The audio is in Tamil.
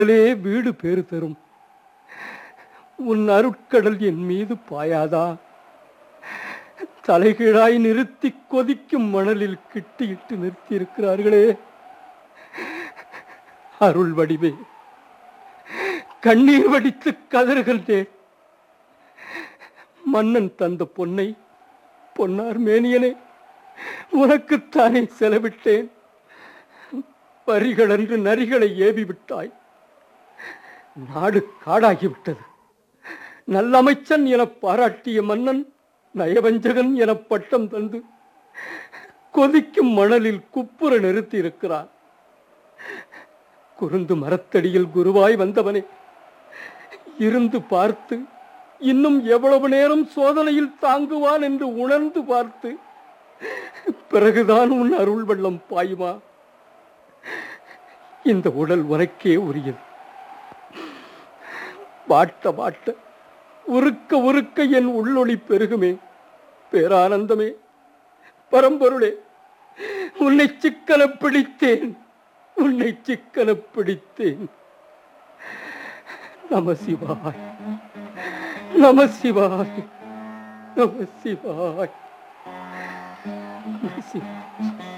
கடலே வீடு பேறு தரும் உன் அருட்கடல் என் மீது பாயாதா தலைகீழாய் நிறுத்தி கொதிக்கும் மணலில் கிட்டியிட்டு நிறுத்தி இருக்கிறார்களே அருள் வடிவே கண்ணீர் வடித்து கதறுகின்றேன் மன்னன் தந்த பொன்னை பொன்னார் மேனியனே உனக்குத்தானே செலவிட்டேன் வரிகளன்று நரிகளை ஏவி விட்டாய் நாடு காடாகிவிட்டது நல்லமைச்சன் என பாராட்டிய மன்னன் நயவஞ்சகன் என பட்டம் தந்து கொதிக்கும் மணலில் குப்புற நிறுத்தி இருக்கிறான் குருந்து மரத்தடியில் குருவாய் வந்தவனே இருந்து பார்த்து இன்னும் எவ்வளவு நேரம் சோதனையில் தாங்குவான் என்று உணர்ந்து பார்த்து பிறகுதான் உன் அருள் வெள்ளம் பாயுமா இந்த உடல் உனக்கே உரியது வாட்ட வாட்ட உருக்க உருக்க என் உள்ளொளி பெருகுமே பேரானந்தமே பரம்பொருளே உன்னை சிக்கன பிடித்தேன் உன்னை சிக்கன பிடித்தேன் நம சிவாய் நம சிவாய் நம சிவாய் நம சிவாய்